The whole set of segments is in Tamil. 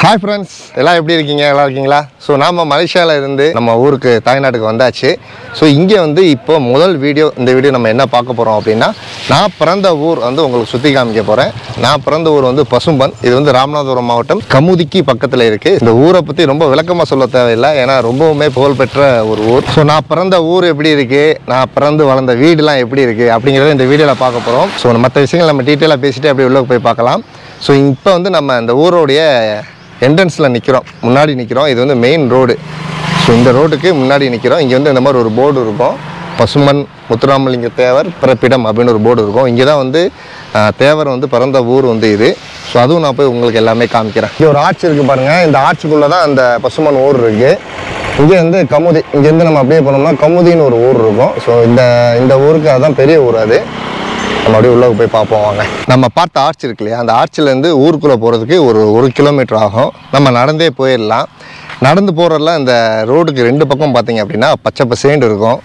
ஹாய் ஃப்ரெண்ட்ஸ் எல்லாம் எப்படி இருக்கீங்க நல்லா இருக்கீங்களா ஸோ நாம் மலேசியாவில் இருந்து நம்ம ஊருக்கு தாய்நாட்டுக்கு வந்தாச்சு ஸோ இங்கே வந்து இப்போ முதல் வீடியோ இந்த வீடியோ நம்ம என்ன பார்க்க போகிறோம் அப்படின்னா நான் பிறந்த ஊர் வந்து உங்களுக்கு சுற்றி காமிக்க போகிறேன் நான் பிறந்த ஊர் வந்து பசும்பன் இது வந்து ராமநாதபுரம் மாவட்டம் கமுதிக்கு பக்கத்தில் இருக்குது இந்த ஊரை பற்றி ரொம்ப விளக்கமாக சொல்ல தேவையில்லை ஏன்னா ரொம்பவுமே புகழ்பெற்ற ஒரு ஊர் ஸோ நான் பிறந்த ஊர் எப்படி இருக்குது நான் பிறந்து வளர்ந்த வீடுலாம் எப்படி இருக்குது அப்படிங்கிறத இந்த வீடியோவில் பார்க்க போகிறோம் ஸோ மற்ற விஷயங்கள் நம்ம டீட்டெயிலாக பேசிட்டு அப்படியே உள்ளே போய் பார்க்கலாம் ஸோ இப்போ வந்து நம்ம இந்த ஊரோடைய என்ட்ரன்ஸில் நிற்கிறோம் முன்னாடி நிற்கிறோம் இது வந்து மெயின் ரோடு ஸோ இந்த ரோட்டுக்கு முன்னாடி நிற்கிறோம் இங்கே வந்து இந்த மாதிரி ஒரு போர்டு இருக்கும் பசுமன் முத்துராமலிங்க தேவர் பிறப்பிடம் அப்படின்னு ஒரு போர்டு இருக்கும் இங்கே தான் வந்து ஆஹ், தேவர் வந்து பிறந்த ஊர் வந்து இது ஸோ அதுவும் நான் போய் உங்களுக்கு எல்லாமே காமிக்கிறேன் இங்கே ஒரு ஆட்சி இருக்குது பாருங்கள் இந்த ஆட்சிக்குள்ளே தான் அந்த பசுமன் ஊர் இருக்குது இங்கே வந்து கமுதி இங்கேருந்து நம்ம அப்படியே போனோம்னா கமுதின்னு ஒரு ஊர் இருக்கும் ஸோ இந்த இந்த ஊருக்கு அதுதான் பெரிய ஊர் அது நம்ம அப்படியே உள்ள போய் பார்ப்போம் வாங்க நம்ம பார்த்த ஆர்ச் இருக்கு இல்லையா அந்த ஆர்ச்சிலேருந்து ஊருக்குள்ளே போகிறதுக்கு ஒரு ஒரு கிலோமீட்டர் ஆகும் நம்ம நடந்தே போயிடலாம் நடந்து போகிறதுலாம் இந்த ரோடுக்கு ரெண்டு பக்கம் பார்த்தீங்க அப்படின்னா பச்சை பசேண்டு இருக்கும்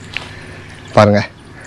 பாருங்க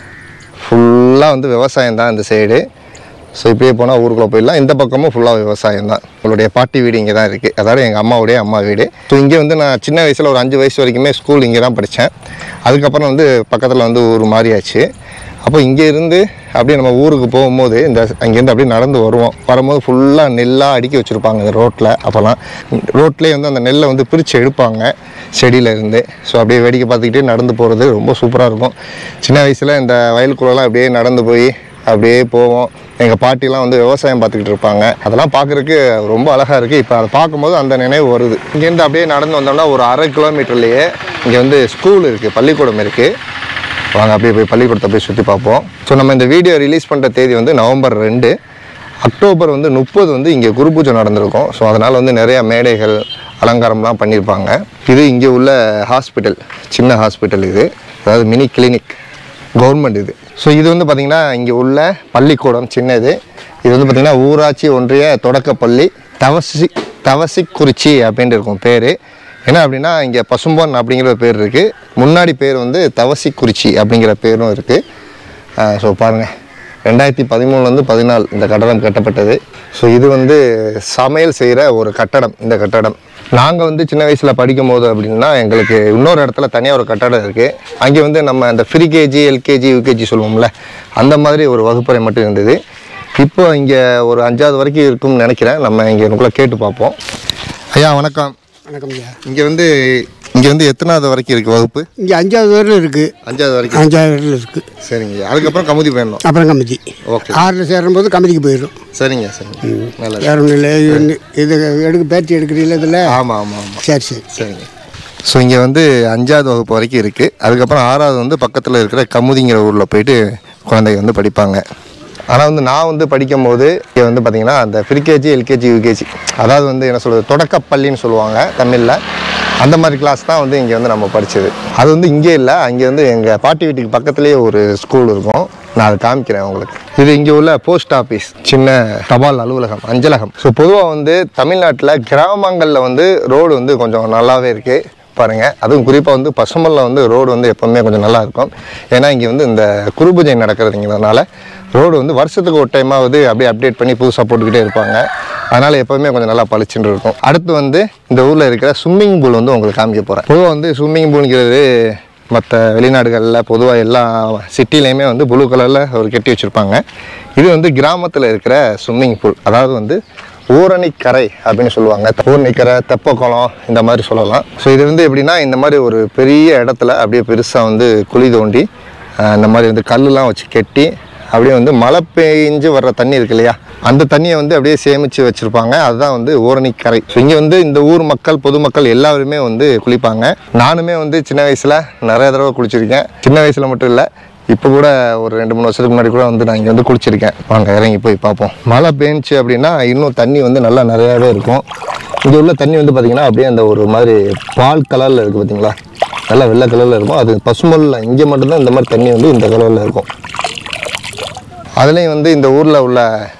ஃபுல்லாக வந்து விவசாயம் தான் இந்த சைடு ஸோ இப்படியே போனால் ஊருக்குள்ளே போயிடலாம் இந்த பக்கமும் ஃபுல்லாக விவசாயம் தான் உங்களுடைய பாட்டி வீடு இங்கே தான் இருக்குது அதாவது எங்கள் அம்மாவுடைய அம்மா வீடு ஸோ இங்கே வந்து நான் சின்ன வயசில் ஒரு அஞ்சு வயசு வரைக்குமே ஸ்கூல் இங்கே தான் படித்தேன் அதுக்கப்புறம் வந்து பக்கத்தில் வந்து ஊர் மாறியாச்சு அப்போ இங்கே இருந்து அப்படியே நம்ம ஊருக்கு போகும்போது இந்த அங்கேருந்து அப்படியே நடந்து வருவோம் வரும்போது ஃபுல்லாக நெல்லாக அடுக்கி வச்சுருப்பாங்க இந்த ரோட்டில் அப்போல்லாம் ரோட்லேயே வந்து அந்த நெல்லை வந்து பிரித்து எடுப்பாங்க செடியில இருந்து ஸோ அப்படியே வேடிக்கை பார்த்துக்கிட்டே நடந்து போகிறது ரொம்ப சூப்பராக இருக்கும் சின்ன வயசில் இந்த வயலுக்குள்ளெல்லாம் அப்படியே நடந்து போய் அப்படியே போவோம் எங்கள் பாட்டிலாம் வந்து விவசாயம் பார்த்துக்கிட்டு இருப்பாங்க அதெல்லாம் பார்க்குறதுக்கு ரொம்ப அழகாக இருக்குது இப்போ அதை பார்க்கும்போது அந்த நினைவு வருது இங்கேருந்து அப்படியே நடந்து வந்தோம்னா ஒரு அரை கிலோமீட்டர்லேயே இங்கே வந்து ஸ்கூல் இருக்குது பள்ளிக்கூடம் இருக்குது வாங்க அப்படியே போய் பள்ளிக்கூடத்தை போய் சுற்றி பார்ப்போம் ஸோ நம்ம இந்த வீடியோ ரிலீஸ் பண்ணுற தேதி வந்து நவம்பர் ரெண்டு அக்டோபர் வந்து முப்பது வந்து இங்கே குரு பூஜை நடந்திருக்கும் ஸோ அதனால் வந்து நிறையா மேடைகள் அலங்காரம்லாம் பண்ணியிருப்பாங்க இது இங்கே உள்ள ஹாஸ்பிட்டல் சின்ன ஹாஸ்பிட்டல் இது அதாவது மினி கிளினிக் கவர்மெண்ட் இது ஸோ இது வந்து பார்த்திங்கன்னா இங்கே உள்ள பள்ளிக்கூடம் சின்னது இது வந்து பார்த்திங்கன்னா ஊராட்சி ஒன்றிய தொடக்கப்பள்ளி தவசி தவசிக்குறிச்சி அப்படின்ட்டு இருக்கும் பேர் என்ன அப்படின்னா இங்கே பசும்பொன் அப்படிங்கிற ஒரு பேர் இருக்குது முன்னாடி பேர் வந்து தவசிக்குறிச்சி அப்படிங்கிற பேரும் இருக்குது ஸோ பாருங்கள் ரெண்டாயிரத்தி பதிமூணுலேருந்து பதினாலு இந்த கட்டடம் கட்டப்பட்டது ஸோ இது வந்து சமையல் செய்கிற ஒரு கட்டடம் இந்த கட்டடம் நாங்கள் வந்து சின்ன வயசில் படிக்கும் போது அப்படின்னா எங்களுக்கு இன்னொரு இடத்துல தனியாக ஒரு கட்டடம் இருக்குது அங்கே வந்து நம்ம அந்த ஃப்ரீ கேஜி எல்கேஜி யூகேஜி சொல்லுவோம்ல அந்த மாதிரி ஒரு வகுப்பறை மட்டும் இருந்தது இப்போ இங்கே ஒரு அஞ்சாவது வரைக்கும் இருக்கும்னு நினைக்கிறேன் நம்ம இங்கே எனக்குள்ளே கேட்டு பார்ப்போம் ஐயா வணக்கம் வணக்கம் ஐயா இங்கே வந்து இங்கே வந்து எத்தனாவது வரைக்கும் இருக்குது வகுப்பு இங்கே அஞ்சாவது வரல இருக்குது அஞ்சாவது வரைக்கும் அஞ்சாவது வரல இருக்குது சரிங்க அதுக்கப்புறம் கமுதி போயிடணும் அப்புறம் கமிதி ஓகே ஆறில் சேரும்போது கமிதிக்கு போயிடும் சரிங்க சரிங்க நல்லது வேற ஒன்றும் இல்லை இது இது எடுக்க பேட்டி எடுக்கிறீங்களா இதில் ஆமாம் ஆமாம் ஆமாம் சரி சரி சரிங்க ஸோ இங்கே வந்து அஞ்சாவது வகுப்பு வரைக்கும் இருக்குது அதுக்கப்புறம் ஆறாவது வந்து பக்கத்தில் இருக்கிற கமுதிங்கிற ஊரில் போயிட்டு குழந்தைங்க வந்து படிப்பாங்க ஆனால் வந்து நான் வந்து படிக்கும்போது இங்கே வந்து பார்த்திங்கன்னா அந்த ப்ரீகேஜி எல்கேஜி யூகேஜி அதாவது வந்து என்ன சொல்கிறது தொடக்கப்பள்ளின்னு சொல்லுவாங்க தமிழில் அந்த மாதிரி கிளாஸ் தான் வந்து இங்கே வந்து நம்ம படித்தது அது வந்து இங்கே இல்லை அங்கே வந்து எங்கள் பாட்டி வீட்டுக்கு பக்கத்துலேயே ஒரு ஸ்கூல் இருக்கும் நான் அதை காமிக்கிறேன் உங்களுக்கு இது இங்கே உள்ள போஸ்ட் ஆஃபீஸ் சின்ன தபால் அலுவலகம் அஞ்சலகம் ஸோ பொதுவாக வந்து தமிழ்நாட்டில் கிராமங்களில் வந்து ரோடு வந்து கொஞ்சம் நல்லாவே இருக்குது பாருங்க அதுவும் குறிப்பாக வந்து பசுமல்ல வந்து ரோடு வந்து எப்போவுமே கொஞ்சம் நல்லா இருக்கும் ஏன்னா இங்கே வந்து இந்த குருபூஜை நடக்கிறதுங்கிறதுனால ரோடு வந்து வருஷத்துக்கு ஒரு டைமாவது அப்படியே அப்டேட் பண்ணி புதுசாக போட்டுக்கிட்டே இருப்பாங்க அதனால் எப்போவுமே கொஞ்சம் நல்லா பளிச்சுன்னு இருக்கும் அடுத்து வந்து இந்த ஊரில் இருக்கிற ஸ்விம்மிங் பூல் வந்து உங்களுக்கு காமிக்க போகிறேன் பொதுவாக வந்து ஸ்விம்மிங் பூல்ங்கிறது மற்ற வெளிநாடுகளில் பொதுவாக எல்லா சிட்டிலையுமே வந்து ப்ளூ கலரில் ஒரு கட்டி வச்சுருப்பாங்க இது வந்து கிராமத்தில் இருக்கிற ஸ்விம்மிங் பூல் அதாவது வந்து ஊரணிக்கரை அப்படின்னு சொல்லுவாங்க ஊரணிக்கரை தெப்பக்குளம் இந்த மாதிரி சொல்லலாம் ஸோ இது வந்து எப்படின்னா இந்த மாதிரி ஒரு பெரிய இடத்துல அப்படியே பெருசாக வந்து குழி தோண்டி ஆஹ், இந்த மாதிரி வந்து கல்லுலாம் வச்சு கெட்டி அப்படியே வந்து மழை பெஞ்சு வர்ற தண்ணி இருக்கு இல்லையா அந்த தண்ணியை வந்து அப்படியே சேமித்து வச்சுருப்பாங்க அதுதான் வந்து ஊரணிக்கரை ஸோ இங்கே வந்து இந்த ஊர் மக்கள் பொதுமக்கள் எல்லாருமே வந்து குளிப்பாங்க நானுமே வந்து சின்ன வயசில் நிறைய தடவை குளிச்சிருக்கேன் சின்ன வயசில் மட்டும் இல்லை இப்போ கூட ஒரு ரெண்டு மூணு வருஷத்துக்கு முன்னாடி கூட வந்து நான் இங்கே வந்து குளிச்சிருக்கேன் வாங்க இறங்கி போய் பார்ப்போம் மழை பெஞ்சுச்சு அப்படின்னா இன்னும் தண்ணி வந்து நல்லா நிறையாவே இருக்கும் இங்கே உள்ள தண்ணி வந்து பார்த்திங்கன்னா அப்படியே அந்த ஒரு மாதிரி பால் கலரில் இருக்குது பார்த்தீங்களா நல்லா வெள்ளை கலரில் இருக்கும் அது பசுமல்ல இங்கே மட்டும்தான் இந்த மாதிரி தண்ணி வந்து இந்த கலரில் இருக்கும் அதுலேயும் வந்து இந்த ஊரில் உள்ள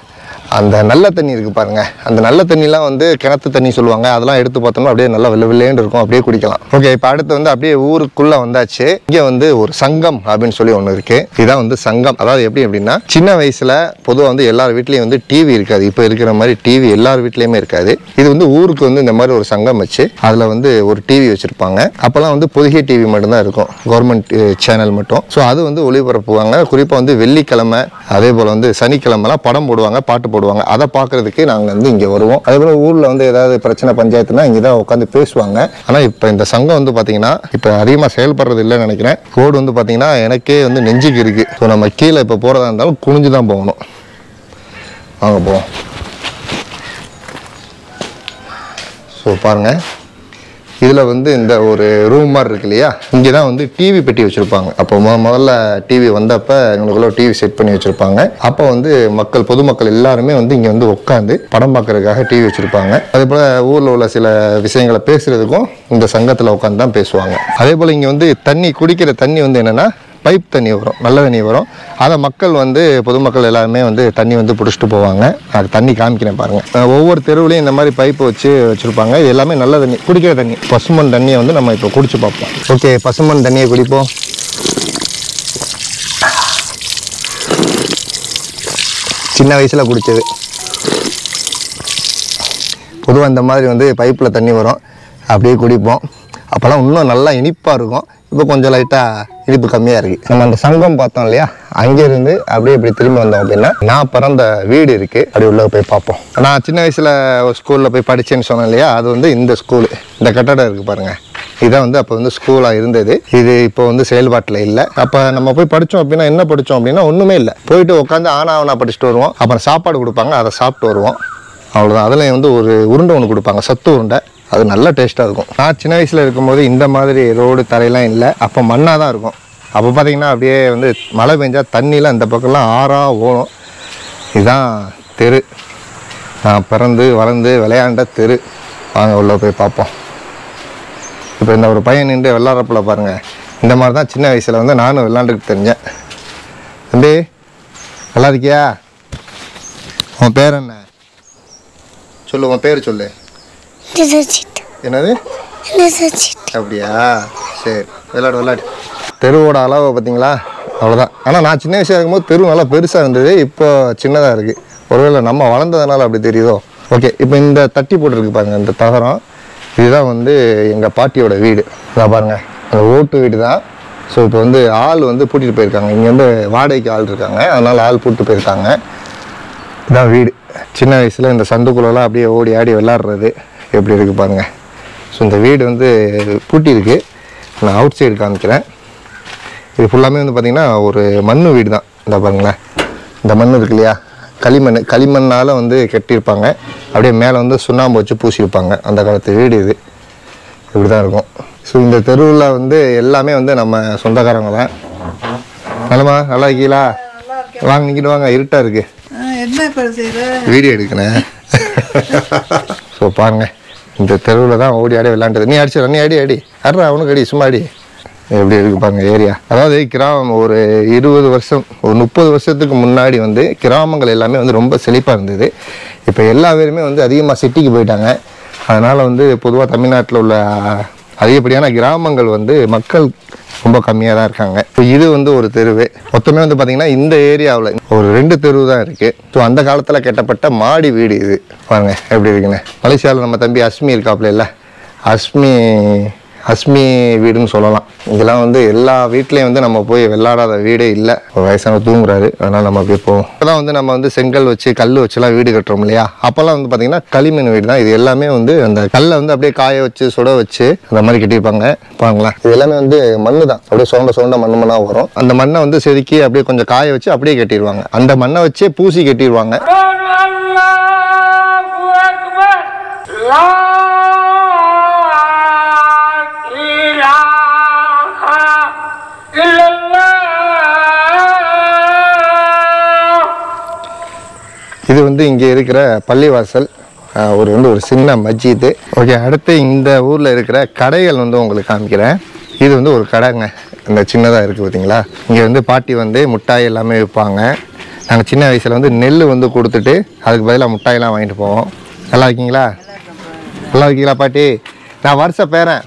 அந்த நல்ல தண்ணி இருக்குது பாருங்க அந்த நல்ல தண்ணிலாம் வந்து கிணத்து தண்ணி சொல்லுவாங்க அதெல்லாம் எடுத்து பார்த்தோம்னா அப்படியே நல்லா வெள்ளை வெள்ளையேன்னு இருக்கும் அப்படியே குடிக்கலாம் ஓகே இப்போ அடுத்து வந்து அப்படியே ஊருக்குள்ளே வந்தாச்சு இங்கே வந்து ஒரு சங்கம் அப்படின்னு சொல்லி ஒன்று இருக்குது இதான் வந்து சங்கம் அதாவது எப்படி அப்படின்னா சின்ன வயசில் பொதுவாக வந்து எல்லார் வீட்லேயும் வந்து டிவி இருக்காது இப்போ இருக்கிற மாதிரி டிவி எல்லார் வீட்லேயுமே இருக்காது இது வந்து ஊருக்கு வந்து இந்த மாதிரி ஒரு சங்கம் வச்சு அதில் வந்து ஒரு டிவி வச்சுருப்பாங்க அப்போல்லாம் வந்து பொதிகை டிவி மட்டும்தான் இருக்கும் கவர்மெண்ட் சேனல் மட்டும் ஸோ அது வந்து ஒளிபரப்புவாங்க குறிப்பாக வந்து வெள்ளிக்கிழமை அதே போல் வந்து சனிக்கிழமைலாம் படம் போடுவாங்க பாட்டு போடுவாங்க அதை பார்க்கறதுக்கு நாங்கள் வந்து இங்கே வருவோம் அதே போல் ஊரில் வந்து ஏதாவது பிரச்சனை பஞ்சாயத்துனா இங்கே தான் உட்காந்து பேசுவாங்க ஆனால் இப்போ இந்த சங்கம் வந்து பார்த்தீங்கன்னா இப்போ அதிகமாக செயல்படுறது இல்லைன்னு நினைக்கிறேன் ரோடு வந்து பார்த்தீங்கன்னா எனக்கே வந்து நெஞ்சுக்கு இருக்குது ஸோ நம்ம கீழே இப்போ போகிறதா இருந்தாலும் குனிஞ்சு தான் போகணும் வாங்க போவோம் ஸோ பாருங்கள் இதில் வந்து இந்த ஒரு ரூம் மாதிரி இருக்கு இல்லையா இங்கே தான் வந்து டிவி பெட்டி வச்சுருப்பாங்க அப்போ முத முதல்ல டிவி வந்தப்போ எங்களுக்குள்ள டிவி செட் பண்ணி வச்சுருப்பாங்க அப்போ வந்து மக்கள் பொதுமக்கள் எல்லாருமே வந்து இங்கே வந்து உட்காந்து படம் பார்க்கறதுக்காக டிவி வச்சுருப்பாங்க அதே போல் ஊரில் உள்ள சில விஷயங்களை பேசுகிறதுக்கும் இந்த சங்கத்தில் உட்காந்து தான் பேசுவாங்க அதே போல் இங்கே வந்து தண்ணி குடிக்கிற தண்ணி வந்து என்னென்னா பைப் தண்ணி வரும் நல்ல தண்ணி வரும் அதை மக்கள் வந்து பொதுமக்கள் எல்லாருமே வந்து தண்ணி வந்து பிடிச்சிட்டு போவாங்க அது தண்ணி காமிக்கிறேன் பாருங்க அஹ் ஒவ்வொரு தெருவுலையும் இந்த மாதிரி பைப்பு வச்சு வச்சுருப்பாங்க இது எல்லாமே நல்ல தண்ணி குடிக்கிற தண்ணி பசுமண் தண்ணியை வந்து நம்ம இப்போ குடிச்சு பார்ப்போம் ஓகே பசுமண் தண்ணியை குடிப்போம் சின்ன வயசில் குடித்தது பொதுவாக இந்த மாதிரி வந்து பைப்பில் தண்ணி வரும் அப்படியே குடிப்போம் அப்போல்லாம் இன்னும் நல்லா இனிப்பாக இருக்கும் இப்போ கொஞ்சம் லைட்டாக இனிப்பு கம்மியாக இருக்குது நம்ம அந்த சங்கம் பார்த்தோம் இல்லையா அங்கேருந்து அப்படியே இப்படி திரும்பி வந்தோம் அப்படின்னா நான் பிறந்த வீடு இருக்குது அப்படி உள்ள போய் பார்ப்போம் நான் சின்ன வயசில் ஒரு ஸ்கூலில் போய் படித்தேன்னு சொன்னேன் இல்லையா அது வந்து இந்த ஸ்கூலு இந்த கட்டடம் இருக்குது பாருங்கள் இதான் வந்து அப்போ வந்து ஸ்கூலாக இருந்தது இது இப்போ வந்து செயல்பாட்டில் இல்லை அப்போ நம்ம போய் படித்தோம் அப்படின்னா என்ன படித்தோம் அப்படின்னா ஒன்றுமே இல்லை போயிட்டு உட்காந்து ஆனா ஆவணா படிச்சுட்டு வருவோம் அப்புறம் சாப்பாடு கொடுப்பாங்க அதை சாப்பிட்டு வருவோம் அவ்வளோதான் அதில் வந்து ஒரு உருண்டை ஒன்று கொடுப்பாங்க சத்து உருண்டை அது நல்ல டேஸ்ட்டாக இருக்கும் நான் சின்ன வயசில் இருக்கும்போது இந்த மாதிரி ரோடு தரையெல்லாம் இல்லை அப்போ மண்ணாக தான் இருக்கும் அப்போ பார்த்தீங்கன்னா அப்படியே வந்து மழை பெஞ்சா தண்ணிலாம் இந்த பக்கம்லாம் ஆறாக ஓடும் இதுதான் தெரு நான் பிறந்து வளர்ந்து விளையாண்ட தெரு வாங்க உள்ளே போய் பார்ப்போம் இப்போ இந்த ஒரு பையன் நின்று விளாட்றப்பில் பாருங்கள் இந்த மாதிரி தான் சின்ன வயசில் வந்து நானும் விளாண்டுட்டு தெரிஞ்சேன் தம்பி நல்லா இருக்கியா உன் பேர் என்ன சொல்லு உன் பேர் சொல்லு Necesito, என்னது necesito. அப்படியா சரி விளையாடு விளையாடு தெருவோட அளவை பார்த்தீங்களா அவ்வளோதான் ஆனால் நான் சின்ன வயசாக இருக்கும்போது தெரு நல்லா பெருசாக இருந்தது இப்போ சின்னதாக இருக்குது ஒருவேளை நம்ம வளர்ந்ததுனால அப்படி தெரியுதோ ஓகே இப்போ இந்த தட்டி போட்டிருக்கு பாருங்க இந்த தகரம் இதுதான் வந்து எங்கள் பாட்டியோட வீடு இதான் பாருங்க அந்த ஓட்டு வீடு தான் ஸோ இப்போ வந்து ஆள் வந்து பூட்டிட்டு போயிருக்காங்க இங்கே வந்து வாடகைக்கு ஆள் இருக்காங்க அதனால் ஆள் பூட்டு போயிருக்காங்க இதான் வீடு சின்ன வயசில் இந்த சந்துக்குள்ளெல்லாம் அப்படியே ஓடி ஆடி விளாட்றது எப்படி இருக்குது பாருங்கள் ஸோ இந்த வீடு வந்து பூட்டி இருக்கு நான் அவுட் சைடு காமிக்கிறேன் இது ஃபுல்லாமே வந்து பார்த்திங்கன்னா ஒரு மண் வீடு தான் இந்த பாருங்களேன் இந்த மண் இருக்கு இல்லையா களிமண் களிமண்ணால் வந்து கட்டியிருப்பாங்க அப்படியே மேலே வந்து சுண்ணாம்பு வச்சு பூசியிருப்பாங்க அந்த காலத்து வீடு இது இப்படி தான் இருக்கும் ஸோ இந்த தெருவில் வந்து எல்லாமே வந்து நம்ம சொந்தக்காரங்க தான் நல்லமா நல்லா இருக்கீங்களா வாங்க நிற்கிட்டு வாங்க இருட்டாக இருக்குது ஆ, என்ன இப்போ செய்கிற வீடியோ எடுக்கிறேன் ஸோ பாருங்க இந்த தெருவில் தான் ஓடி ஆடி விளாண்டது நீ அடிச்சிட நீ அடி அடி அட்ரா அவனுக்கு அடி சும்மா அடி எப்படி இருக்கு பாருங்க ஏரியா அதாவது கிராமம் ஒரு இருபது வருஷம் ஒரு முப்பது வருஷத்துக்கு முன்னாடி வந்து கிராமங்கள் எல்லாமே வந்து ரொம்ப செழிப்பாக இருந்தது இப்போ எல்லா பேருமே வந்து அதிகமாக சிட்டிக்கு போயிட்டாங்க அதனால் வந்து பொதுவாக தமிழ்நாட்டில் உள்ள அதிகப்படியான கிராமங்கள் வந்து மக்கள் ரொம்ப கம்மியாக தான் இருக்காங்க இப்போ இது வந்து ஒரு தெருவு மொத்தமே வந்து பார்த்திங்கன்னா இந்த ஏரியாவில் ஒரு ரெண்டு தெருவு தான் இருக்குது ஸோ அந்த காலத்தில் கட்டப்பட்ட மாடி வீடு இது பாருங்க எப்படி இருக்குன்னு மலேசியாவில் நம்ம தம்பி அஸ்மி இருக்காப்புல இல்லை அஸ்மி அஸ்மி வீடுன்னு சொல்லலாம் இதெல்லாம் வந்து எல்லா வீட்லேயும் வந்து நம்ம போய் விளையாடாத வீடே இல்லை ஒரு வயசான தூங்குறாரு அதனால் நம்ம அப்படியே போவோம் இப்போதான் வந்து நம்ம வந்து செங்கல் வச்சு கல் வச்சுலாம் வீடு கட்டுறோம் இல்லையா அப்போல்லாம் வந்து பார்த்திங்கன்னா களிமண் வீடு தான் இது எல்லாமே வந்து அந்த கல்லை வந்து அப்படியே காய வச்சு சுட வச்சு அந்த மாதிரி கட்டியிருப்பாங்க பாருங்களேன் இது எல்லாமே வந்து மண்ணு தான் அப்படியே சோண்ட சோண்ட மண்ணு மண்ணாக வரும் அந்த மண்ணை வந்து செதுக்கி அப்படியே கொஞ்சம் காய வச்சு அப்படியே கட்டிடுவாங்க அந்த மண்ணை வச்சே பூசி கட்டிடுவாங்க الله أكبر لا إله إلا الله இது வந்து இங்கே இருக்கிற பள்ளிவாசல் ஆஹ் ஒரு வந்து ஒரு சின்ன மஸ்ஜிது ஓகே அடுத்து இந்த ஊரில் இருக்கிற கடைகள் வந்து உங்களுக்கு காமிக்கிறேன் இது வந்து ஒரு கடைங்க இந்த சின்னதாக இருக்குது பார்த்தீங்களா இங்கே வந்து பாட்டி வந்து முட்டாய் எல்லாமே விற்பாங்க நாங்கள் சின்ன வயசில் வந்து நெல் வந்து கொடுத்துட்டு அதுக்கு பதிலாக முட்டாயெல்லாம் வாங்கிட்டு போவோம் நல்லா இருக்கீங்களா நல்லா இருக்கீங்களா பாட்டி நான் வருஷ பேரன்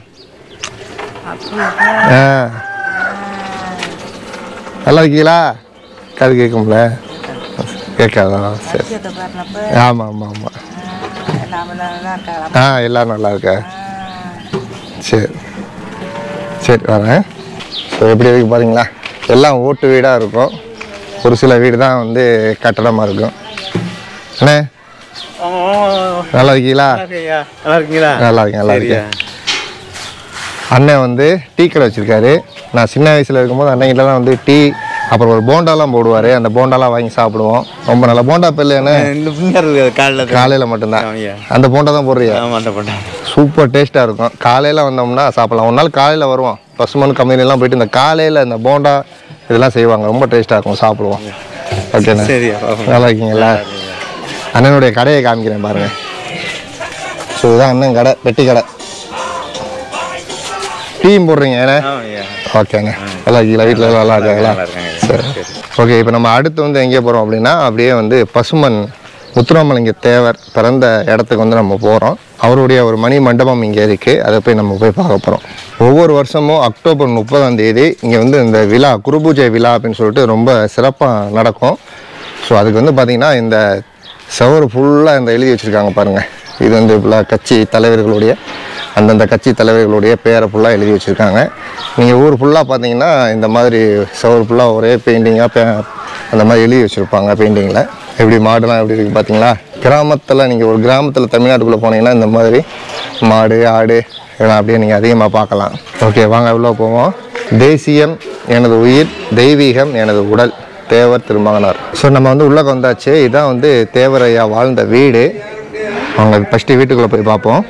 ஆ நல்லா இருக்கீங்களா காது கேட்கும்ல கேட்காதா சரி ஆமாம் ஆமாம் ஆமாம் ஆ எல்லோரும் நல்லா இருக்கா சரி சரி வரேன் ஸோ எப்படி இருக்கு பாருங்களா எல்லாம் ஓட்டு வீடாக இருக்கும் ஒரு சில வீடு தான் வந்து கட்டடமாக இருக்கும் அண்ணே நல்லா இருக்கீங்களா நல்லா இருக்கீங்களா நல்லா இருக்கேன் நல்லா இருக்கேன் அண்ணன் வந்து டீ கடை வச்சுருக்காரு நான் சின்ன வயசில் இருக்கும்போது அண்ணங்கிட்ட தான் வந்து டீ அப்புறம் ஒரு போண்டாலாம் போடுவார் அந்த போண்டாலாம் வாங்கி சாப்பிடுவோம் ரொம்ப நல்லா போண்டா பிள்ளைன்னு இந்த பின்னர் காலில் காலையில் மட்டும்தான் ஆமாய்யா. அந்த போண்டா தான் போடுறியா ஆமாம் அந்த பண்ண சூப்பர் டேஸ்ட்டாக இருக்கும் காலையில் வந்தோம்னா சாப்பிடலாம் ஒரு நாள் காலையில் வருவோம் பசுமன் கம்பெனிலாம் போயிட்டு இந்த காலையில் இந்த போண்டா இதெல்லாம் செய்வாங்க ரொம்ப டேஸ்ட்டாக இருக்கும் சாப்பிடுவோம் ஓகேண்ணா சரியா பாப்போம். நல்லா இருக்கீங்களா அண்ணனுடைய கடையை காமிக்கிறேன் பாருங்க ஸோ இதுதான் அண்ணன் கடை பெட்டி கடை டீயும் போடுறீங்க ஏன்னா ஆமாய்யா ஓகேங்க நல்லா இருக்கீங்களா வீட்டில் நல்லா இருக்காங்களா நல்லா இருக்காங்க. சரி ஓகே இப்போ நம்ம அடுத்து வந்து எங்கே போகிறோம் அப்படின்னா அப்படியே வந்து பசுமன் முத்துராமலிங்க தேவர் பிறந்த இடத்துக்கு வந்து நம்ம போகிறோம் அவருடைய ஒரு மணி மண்டபம் இங்கே இருக்குது அதை போய் நம்ம போய் பார்க்க போகிறோம் ஒவ்வொரு வருஷமும் அக்டோபர் முப்பதாம் தேதி இங்கே வந்து இந்த விழா குருபூஜை விழா அப்படின்னு சொல்லிட்டு ரொம்ப சிறப்பாக நடக்கும் ஸோ அதுக்கு வந்து பார்த்திங்கன்னா இந்த சவறு ஃபுல்லாக இந்த எழுதி வச்சுருக்காங்க பாருங்கள் இது வந்து ஃபுல்லாக கட்சி தலைவர்களுடைய அந்தந்த கட்சி தலைவர்களுடைய பேரை ஃபுல்லாக எழுதி வச்சுருக்காங்க நீங்கள் ஊர் ஃபுல்லாக பார்த்தீங்கன்னா இந்த மாதிரி சவறு ஃபுல்லாக ஒரே பெயிண்டிங்காக பே அந்த மாதிரி எழுதி வச்சுருப்பாங்க பெயிண்டிங்கில் எப்படி மாடுலாம் எப்படி இருக்குது பார்த்தீங்களா கிராமத்தில் நீங்கள் ஒரு கிராமத்தில் தமிழ்நாட்டுக்குள்ளே போனீங்கன்னா இந்த மாதிரி மாடு ஆடு இதெல்லாம் அப்படியே நீங்கள் அதிகமாக பார்க்கலாம் ஓகே வாங்க உள்ளே போவோம் தேசியம் எனது உயிர் தெய்வீகம் எனது உடல் தேவர் திருமகனார் ஸோ நம்ம வந்து உள்ளே வந்தாச்சு இதான் வந்து தேவர் ஐயா வாழ்ந்த வீடு அவங்க ஃபஸ்ட்டு வீட்டுக்குள்ளே போய் பார்ப்போம்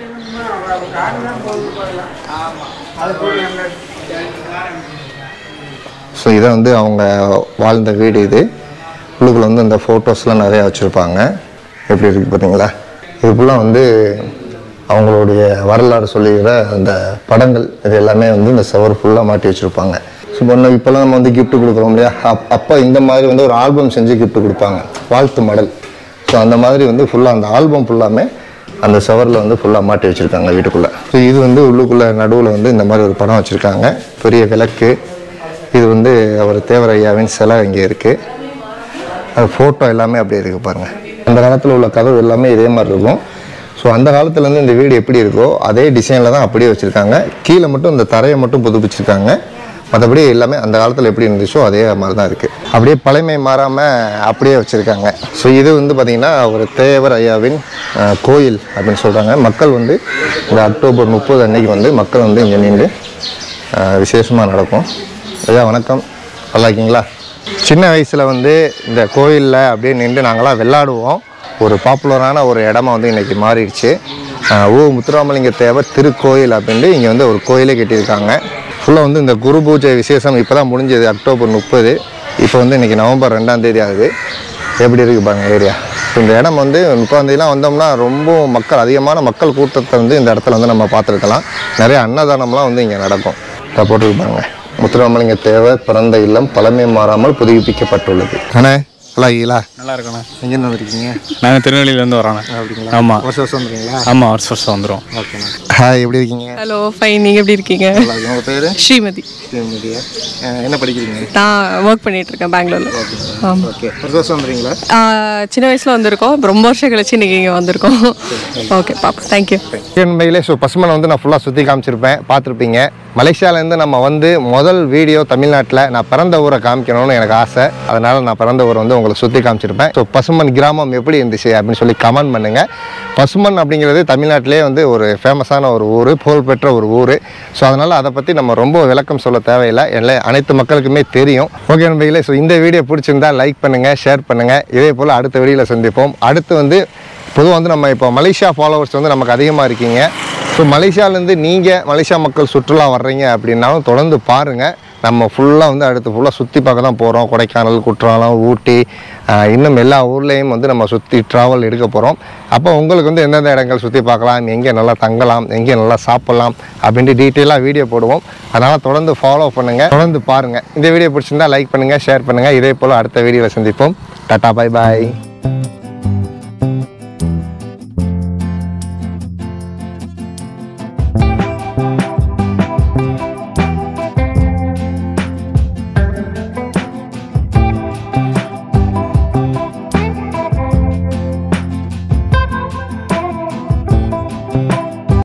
ஸோ இதான் வந்து அவங்க வாழ்ந்த வீடு இது உள்ளுக்குள்ள வந்து இந்த ஃபோட்டோஸ்லாம் நிறையா வச்சுருப்பாங்க எப்படி இருக்குது பார்த்தீங்களா இது ஃபுல்லாக வந்து அவங்களுடைய வரலாறு சொல்லுகிற அந்த படங்கள் இது எல்லாமே வந்து இந்த செவர் ஃபுல்லாக மாட்டி வச்சுருப்பாங்க ஸோ ஒன்று இப்போல்லாம் நம்ம வந்து gift கொடுக்குறோம் இல்லையா அப் அப்போ இந்த மாதிரி வந்து ஒரு ஆல்பம் செஞ்சு gift கொடுப்பாங்க வாழ்த்து மடல் ஸோ அந்த மாதிரி வந்து ஃபுல்லாக அந்த ஆல்பம் ஃபுல்லாமே அந்த செவரில் வந்து ஃபுல்லாக மாட்டி வச்சுருக்காங்க வீட்டுக்குள்ளே ஸோ இது வந்து உள்ளுக்குள்ளே நடுவில் வந்து இந்த மாதிரி ஒரு படம் வச்சுருக்காங்க பெரிய விளக்கு இது வந்து அவர் தேவரையாவின் சிலை இங்கே இருக்குது அது ஃபோட்டோ எல்லாமே அப்படியே இருக்குது பாருங்கள் அந்த காலத்தில் உள்ள கதவு எல்லாமே இதே மாதிரி இருக்கும் ஸோ அந்த காலத்துலேருந்து இந்த வீடு எப்படி இருக்கோ அதே டிசைனில் தான் அப்படியே வச்சுருக்காங்க கீழே மட்டும் இந்த தரையை மட்டும் புதுப்பிச்சிருக்காங்க மற்றபடி எல்லாமே அந்த காலத்தில் எப்படி இருந்துச்சோ அதே மாதிரி தான் இருக்குது அப்படியே பழமை மாறாமல் அப்படியே வச்சுருக்காங்க ஸோ இது வந்து பார்த்திங்கன்னா ஒரு தேவர் ஐயாவின் அஹ், கோயில் அப்படின்னு சொல்கிறாங்க மக்கள் வந்து இந்த அக்டோபர் முப்பது அன்னைக்கு வந்து மக்கள் வந்து இங்கே நின்று விசேஷமாக நடக்கும் ஐயா வணக்கம் நல்லா இருக்கீங்களா சின்ன வயசில் வந்து இந்த கோயிலில் அப்படியே நின்று நாங்களாம் விளையாடுவோம் ஒரு பாப்புலரான ஒரு இடமா வந்து இன்றைக்கி மாறிடுச்சு ஆஹ் ஓ முத்துராமலிங்க தேவர் திருக்கோயில் அப்படின்ட்டு இங்கே வந்து ஒரு கோயிலே கட்டியிருக்காங்க ஃபுல்லாக வந்து இந்த குரு பூஜை விசேஷம் இப்போ தான் முடிஞ்சது அக்டோபர் முப்பது இப்போ வந்து இன்றைக்கி நவம்பர் ரெண்டாம் தேதி ஆகுது எப்படி இருக்குது பாருங்க ஏரியா இந்த இடம் வந்து முக்காந்தேதிலாம் வந்தோம்னா ரொம்ப மக்கள் அதிகமான மக்கள் கூட்டத்தை வந்து இந்த இடத்துல வந்து நம்ம பார்த்துருக்கலாம் நிறைய அன்னதானம்லாம் வந்து இங்கே நடக்கும் இதை போட்டுருப்பாங்க முத்துராமலிங்க தேவர் பிறந்த இல்லம் பழமை மாறாமல் புதுப்பிக்கப்பட்டுள்ளது அண்ணே நல்லா இருக்கீங்களா நல்லா இருக்கணும் எங்கேருந்து வந்திருக்கீங்க நாங்கள் திருநெல்வேலியிலேருந்து வரோண்ணே அப்படிங்களா ஆமாம் வருஷம் வருஷம் வந்துருக்கீங்களா ஆமாம் வருஷம் வருஷம் வந்துடும் ஓகேண்ணா ஹாய் எப்படி இருக்கீங்க ஹலோ ஃபைன் நீங்கள் எப்படி இருக்கீங்க நல்லா இருக்கீங்க உங்கள் பேர் ஸ்ரீமதி ஸ்ரீமதியா அஹ் என்ன படிக்கிறீங்க நான் ஒர்க் பண்ணிட்டு இருக்கேன் பெங்களூரில் ஆமாம் ஓகே வருஷம் வருஷம் வந்துறீங்களா சின்ன வயசில் வந்திருக்கோம் இப்போ ரொம்ப வருஷம் கழிச்சு இன்னைக்கு இங்கே வந்திருக்கோம் ஓகே பாப்பா தேங்க்யூ உண்மையிலே ஸோ பசுமனை வந்து நான் ஃபுல்லாக சுற்றி காமிச்சிருப்பேன் பார்த்துருப்பீங்க மலேசியாவிலேருந்து நம்ம வந்து முதல் வீடியோ தமிழ்நாட்டில் நான் பிறந்த ஊரை காமிக்கணும்னு எனக்கு ஆசை அதனால் நான் பிறந்த ஊரை வந்து உங்களுக்கு சுற்றி காமிச்சிருப்பேன் ஸோ பசுமன் கிராமம் எப்படி இருந்துச்சு அப்படின்னு சொல்லி கமெண்ட் பண்ணுங்கள் பசுமன் அப்படிங்கிறது தமிழ்நாட்டிலே வந்து ஒரு ஃபேமஸான ஒரு ஊர் புகழ்பெற்ற ஒரு ஊர் ஸோ அதனால் அதை பற்றி நம்ம ரொம்ப விளக்கம் சொல்ல தேவையில்லை எல்லா அனைத்து மக்களுக்குமே தெரியும் ஓகே நண்பர்களே ஸோ இந்த வீடியோ பிடிச்சிருந்தா லைக் பண்ணுங்கள் ஷேர் பண்ணுங்கள் இதே போல் அடுத்த வீடியோவில் சந்திப்போம் அடுத்து வந்து பொதுவாக வந்து நம்ம இப்போ மலேசியா ஃபாலோவர்ஸ் வந்து நமக்கு அதிகமாக இருக்கீங்க ஸோ மலேசியாவிலேருந்து நீங்கள் மலேசியா மக்கள் சுற்றுலா வர்றீங்க அப்படின்னாலும் தொடர்ந்து பாருங்கள் நம்ம ஃபுல்லாக வந்து அடுத்து ஃபுல்லாக சுற்றி பார்க்க தான் போகிறோம் கொடைக்கானல் குற்றாலம் ஊட்டி ஆஹ் இன்னும் எல்லா ஊர்லேயும் வந்து நம்ம சுற்றி ட்ராவல் எடுக்க போகிறோம் அப்போ உங்களுக்கு வந்து எந்தெந்த இடங்கள் சுற்றி பார்க்கலாம் எங்கே நல்லா தங்கலாம் எங்கே நல்லா சாப்பிட்லாம் அப்படின்ட்டு டீட்டெயிலாக வீடியோ போடுவோம் அதனால் தொடர்ந்து ஃபாலோ பண்ணுங்கள் தொடர்ந்து பாருங்கள் இந்த வீடியோ பிடிச்சிருந்தா லைக் பண்ணுங்கள் ஷேர் பண்ணுங்கள் இதே போல் அடுத்த வீடியோவில் சந்திப்போம் டாட்டா பாய் பாய்